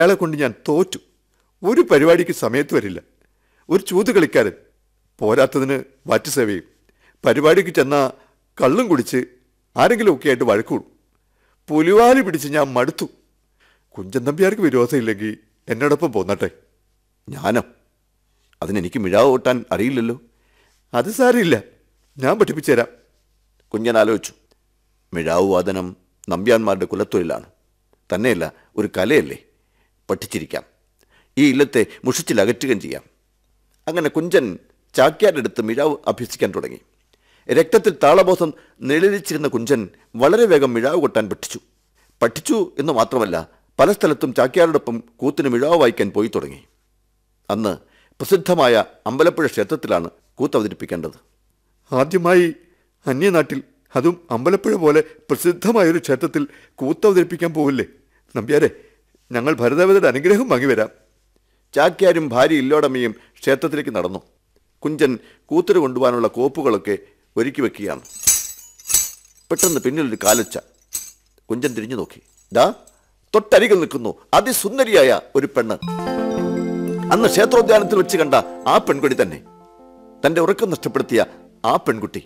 അയാളെ കൊണ്ട് ഞാൻ തോറ്റു ഒരു പരിപാടിക്ക് സമയത്ത് വരില്ല ഒരു ചൂത് കളിക്കാരൻ പോരാത്തതിന് വാറ്റ് സേവയും പരിപാടിക്ക് ചെന്നാൽ കള്ളും കുടിച്ച് ആരെങ്കിലുമൊക്കെ ആയിട്ട് വഴക്കൂടും പുലിവാലി പിടിച്ച് ഞാൻ മടുത്തു കുഞ്ചൻ തമ്പിയാർക്ക് വിരോധമില്ലെങ്കിൽ എന്നോടൊപ്പം പോന്നട്ടെ ഞാനോ അതിനെനിക്ക് മിഴാവ് ഓട്ടാൻ അറിയില്ലല്ലോ അത് സാരമില്ല ഞാൻ പഠിപ്പിച്ചു തരാം കുഞ്ഞൻ ആലോചിച്ചു മിഴാവ് വാദനം നമ്പ്യാന്മാരുടെ കുലത്തൊഴിലാണ് തന്നെയല്ല ഒരു കലയല്ലേ പഠിച്ചിരിക്കാം ഈ ഇല്ലത്തെ മുഷിച്ചിൽ അകറ്റുകയും ചെയ്യാം അങ്ങനെ കുഞ്ചൻ ചാക്യാരെടുത്ത് മിഴാവ് അഭ്യസിക്കാൻ തുടങ്ങി രക്തത്തിൽ താളബോധം നിഴലിച്ചിരുന്ന കുഞ്ചൻ വളരെ വേഗം മിഴാവ് കൊട്ടാൻ പഠിച്ചു പഠിച്ചു എന്ന് മാത്രമല്ല പല സ്ഥലത്തും ചാക്യാരോടൊപ്പം കൂത്തിന് മിഴാവ് വായിക്കാൻ പോയി തുടങ്ങി അന്ന് പ്രസിദ്ധമായ അമ്പലപ്പുഴ ക്ഷേത്രത്തിലാണ് കൂത്ത് അവതരിപ്പിക്കേണ്ടത് ആദ്യമായി അന്യനാട്ടിൽ അതും അമ്പലപ്പുഴ പോലെ പ്രസിദ്ധമായൊരു ക്ഷേത്രത്തിൽ കൂത്ത് അവതരിപ്പിക്കാൻ പോവില്ലേ നമ്പ്യാരെ ഞങ്ങൾ ഭരതവതയുടെ അനുഗ്രഹം വാങ്ങി വരാം ചാക്യാരും ഭാര്യ ഇല്ലോടമ്മയും ക്ഷേത്രത്തിലേക്ക് നടന്നു കുഞ്ചൻ കൂത്തിന് കൊണ്ടുപോകാനുള്ള കോപ്പുകളൊക്കെ ഒരുക്കി വെക്കുകയാണ് പെട്ടെന്ന് പിന്നിലൊരു കാലൊച്ച കുഞ്ചൻ തിരിഞ്ഞു നോക്കി ദാ തൊട്ടരികിൽ നിൽക്കുന്നു അതിസുന്ദരിയായ ഒരു പെണ്ണ് അന്ന് ക്ഷേത്രോദ്യാനത്തിൽ വെച്ച് കണ്ട ആ പെൺകുട്ടി തന്നെ തന്റെ ഉറക്കം നഷ്ടപ്പെടുത്തിയ ആ പെൺകുട്ടി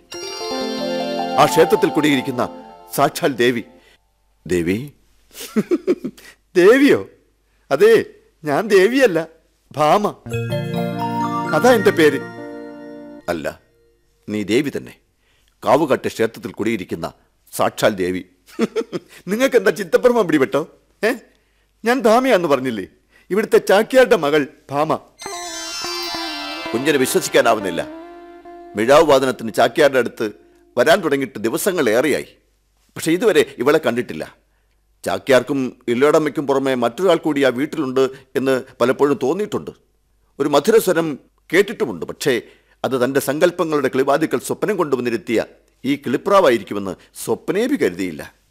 ആ ക്ഷേത്രത്തിൽ കുടിയിരിക്കുന്ന സാക്ഷാൽ ദേവി ദേവി ദേവിയോ അതെ ഞാൻ ദേവിയല്ല ഭാമ അതാ എന്റെ പേര് അല്ല നീ ദേവി തന്നെ കാവുകാട്ട് ക്ഷേത്രത്തിൽ കുടിയിരിക്കുന്ന സാക്ഷാൽ ദേവി നിങ്ങൾക്ക് എന്താ ചിത്തപ്രമ പിടിപെട്ടോ ഏ ഞാൻ ഭാമയാന്ന് പറഞ്ഞില്ലേ ഇവിടുത്തെ ചാക്യാരുടെ മകൾ ഭാമ കുഞ്ഞിനെ വിശ്വസിക്കാനാവുന്നില്ല മിഴാവ് വാദനത്തിന് ചാക്യാരുടെ അടുത്ത് വരാൻ തുടങ്ങിയിട്ട് ദിവസങ്ങളേറെയായി പക്ഷെ ഇതുവരെ ഇവളെ കണ്ടിട്ടില്ല ചാക്യാർക്കും ഇല്ലോടമ്മയ്ക്കും പുറമെ മറ്റൊരാൾ കൂടി ആ വീട്ടിലുണ്ട് എന്ന് പലപ്പോഴും തോന്നിയിട്ടുണ്ട് ഒരു മധുരസ്വരം കേട്ടിട്ടുമുണ്ട് പക്ഷേ അത് തൻ്റെ സങ്കല്പങ്ങളുടെ കിളിവാതിക്കൽ സ്വപ്നം കൊണ്ടുവന്നിരുത്തിയ ഈ കിളിപ്രാവായിരിക്കുമെന്ന് സ്വപ്നേപി കരുതിയില്ല